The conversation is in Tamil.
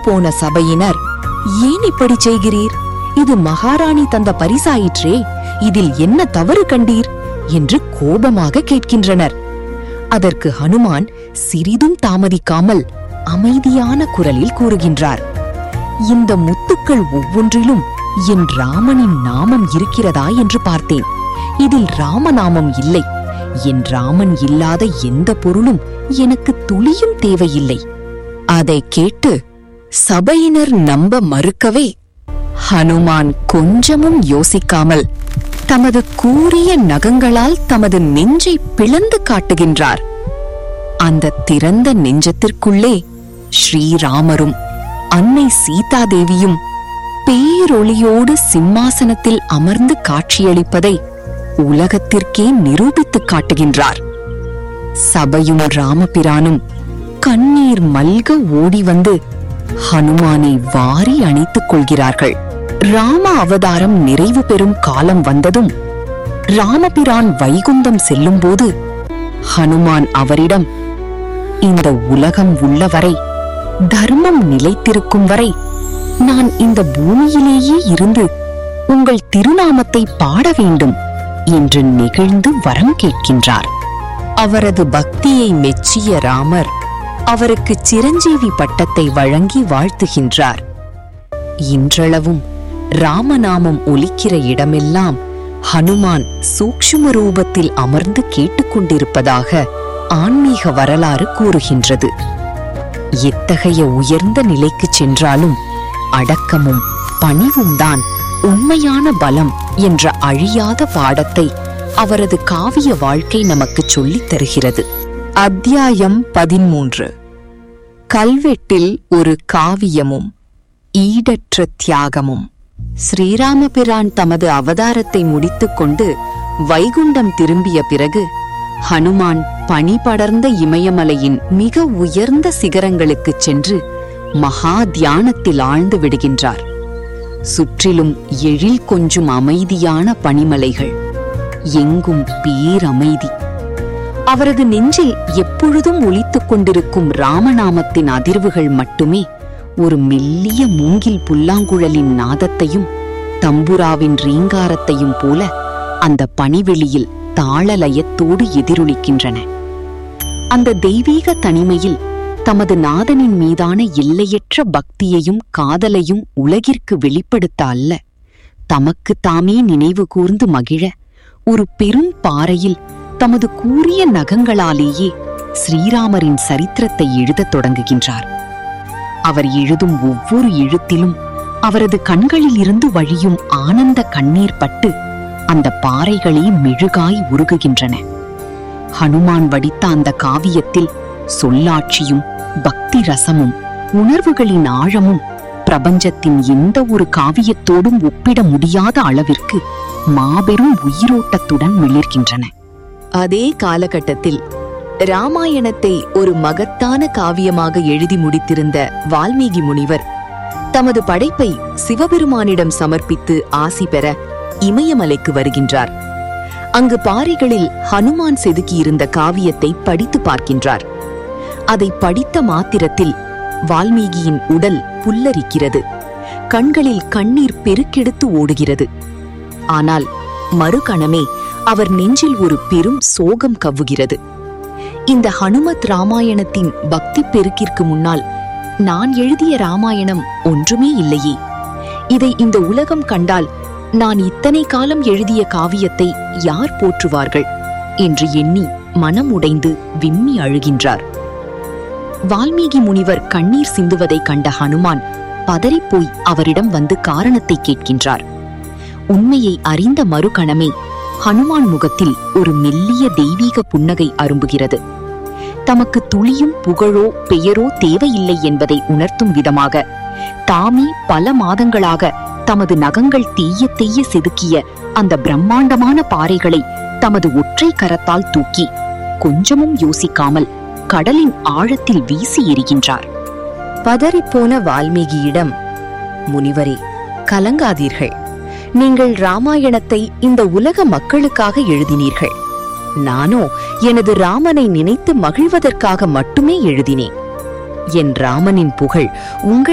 போன சபையினர் ஏன் இப்படி செய்கிறீர் இது மகாராணி தந்த பரிசாயிற்றே இதில் என்ன தவறு கண்டீர் என்று கோபமாக கேட்கின்றனர் அதற்கு ஹனுமான் சிறிதும் தாமதிக்காமல் அமைதியான குரலில் கூறுகின்றார் இந்த முத்துக்கள் ஒவ்வொன்றிலும் என் ராமனின் நாமம் இருக்கிறதா என்று பார்த்தேன் இதில் ராமநாமம் இல்லை என் ராமன் இல்லாத எந்த பொருளும் எனக்கு துளியும் தேவையில்லை அதை கேட்டு சபையினர் நம்ப மறுக்கவே ஹனுமான் கொஞ்சமும் யோசிக்காமல் தமது கூரிய நகங்களால் தமது நெஞ்சை பிளந்து காட்டுகின்றார் அந்த திறந்த நெஞ்சத்திற்குள்ளே ஸ்ரீராமரும் அன்னை சீதாதேவியும் பேரொளியோடு சிம்மாசனத்தில் அமர்ந்து காட்சியளிப்பதை உலகத்திற்கே நிரூபித்துக் காட்டுகின்றார் சபையும் ராமபிரானும் கண்ணீர் மல்க ஓடி வந்து ஹனுமானை வாரி அணைத்துக் கொள்கிறார்கள் ராம அவதாரம் நிறைவு பெறும் காலம் வந்ததும் ராமபிரான் வைகுந்தம் செல்லும்போது ஹனுமான் அவரிடம் இந்த உலகம் உள்ளவரை தர்மம் நிலைத்திருக்கும் வரை நான் இந்த பூமியிலேயே இருந்து உங்கள் திருநாமத்தை பாட வேண்டும் என்று நெகிழ்ந்து வரம் கேட்கின்றார் அவரது பக்தியை மெச்சிய ராமர் அவருக்கு சிரஞ்சீவி பட்டத்தை வழங்கி வாழ்த்துகின்றார் இன்றளவும் ராமநாமம் ஒலிக்கிற இடமெல்லாம் ஹனுமான் சூக்ஷ்ம ரூபத்தில் அமர்ந்து கேட்டுக்கொண்டிருப்பதாக ஆன்மீக வரலாறு கூறுகின்றது எத்தகைய உயர்ந்த நிலைக்குச் சென்றாலும் அடக்கமும் பணிவும் தான் உண்மையான பலம் என்ற அழியாத பாடத்தை அவரது காவிய வாழ்க்கை நமக்குச் சொல்லித் தருகிறது அத்தியாயம் பதிமூன்று கல்வெட்டில் ஒரு காவியமும் ஈடற்ற தியாகமும் ஸ்ரீராமபிரான் தமது அவதாரத்தை முடித்துக்கொண்டு வைகுண்டம் திரும்பிய பிறகு ஹனுமான் பனி படர்ந்த இமயமலையின் மிக உயர்ந்த சிகரங்களுக்குச் சென்று மகா தியானத்தில் ஆழ்ந்து விடுகின்றார் சுற்றிலும் எழில் கொஞ்சும் அமைதியான பனிமலைகள் எங்கும் பேரமைதி அவரது நெஞ்சில் எப்பொழுதும் ஒலித்துக் கொண்டிருக்கும் ராமநாமத்தின் அதிர்வுகள் மட்டுமே ஒரு மெல்லிய மூங்கில் புல்லாங்குழலின் நாதத்தையும் தம்புராவின் ரீங்காரத்தையும் போல அந்த பனிவெளியில் தாளலயத்தோடு எதிரொலிக்கின்றன அந்த தெய்வீக தனிமையில் தமது நாதனின் மீதான எல்லையற்ற பக்தியையும் காதலையும் உலகிற்கு வெளிப்படுத்த அல்ல தமக்கு தாமே நினைவு கூர்ந்து மகிழ ஒரு பெரும் பாறையில் தமது கூரிய நகங்களாலேயே ஸ்ரீராமரின் சரித்திரத்தை எழுதத் தொடங்குகின்றார் அவர் எழுதும் ஒவ்வொரு எழுத்திலும் அவரது கண்களில் இருந்து வழியும் ஆனந்த கண்ணீர் பட்டு அந்த பாறைகளே மெழுகாய் உருகுகின்றன ஹனுமான் வடித்த அந்த காவியத்தில் சொல்லாட்சியும் பக்தி ரசமும் உணர்வுகளின் ஆழமும் பிரபஞ்சத்தின் எந்த ஒரு காவியத்தோடும் ஒப்பிட முடியாத அளவிற்கு மாபெரும் உயிரோட்டத்துடன் மிளிர்கின்றன அதே காலகட்டத்தில் ராமாயணத்தை ஒரு மகத்தான காவியமாக எழுதி முடித்திருந்த வால்மீகி முனிவர் தமது படைப்பை சிவபெருமானிடம் சமர்ப்பித்து ஆசி பெற இமயமலைக்கு வருகின்றார் அங்கு பாறைகளில் ஹனுமான் செதுக்கியிருந்த காவியத்தை படித்து பார்க்கின்றார் அதை படித்த மாத்திரத்தில் வால்மீகியின் உடல் புல்லரிக்கிறது கண்களில் கண்ணீர் பெருக்கெடுத்து ஓடுகிறது ஆனால் மறுகணமே அவர் நெஞ்சில் ஒரு பெரும் சோகம் கவ்வுகிறது இந்த ஹனுமத் ராமாயணத்தின் பக்தி பெருக்கிற்கு முன்னால் நான் எழுதிய ராமாயணம் ஒன்றுமே இல்லையே இதை இந்த உலகம் கண்டால் நான் இத்தனை காலம் எழுதிய காவியத்தை யார் போற்றுவார்கள் என்று எண்ணி மனம் உடைந்து விம்மி அழுகின்றார் வால்மீகி முனிவர் கண்ணீர் சிந்துவதை கண்ட ஹனுமான் பதறிப்போய் அவரிடம் வந்து காரணத்தை கேட்கின்றார் உண்மையை அறிந்த மறுகணமே ஹனுமான் முகத்தில் ஒரு மெல்லிய தெய்வீக புன்னகை அரும்புகிறது தமக்கு துளியும் புகழோ பெயரோ தேவையில்லை என்பதை உணர்த்தும் விதமாக தாமே பல மாதங்களாக தமது நகங்கள் தெய்ய தெய்ய செதுக்கிய அந்த பிரம்மாண்டமான பாறைகளை தமது ஒற்றை கரத்தால் தூக்கி கொஞ்சமும் யோசிக்காமல் கடலின் ஆழத்தில் வீசி எறிகின்றார் பதறிப்போன வால்மீகியிடம் முனிவரே கலங்காதீர்கள் நீங்கள் ராமாயணத்தை இந்த உலக மக்களுக்காக எழுதினீர்கள் நானோ எனது ராமனை நினைத்து மகிழ்வதற்காக மட்டுமே எழுதினேன் என் ராமனின் புகழ் உங்கள்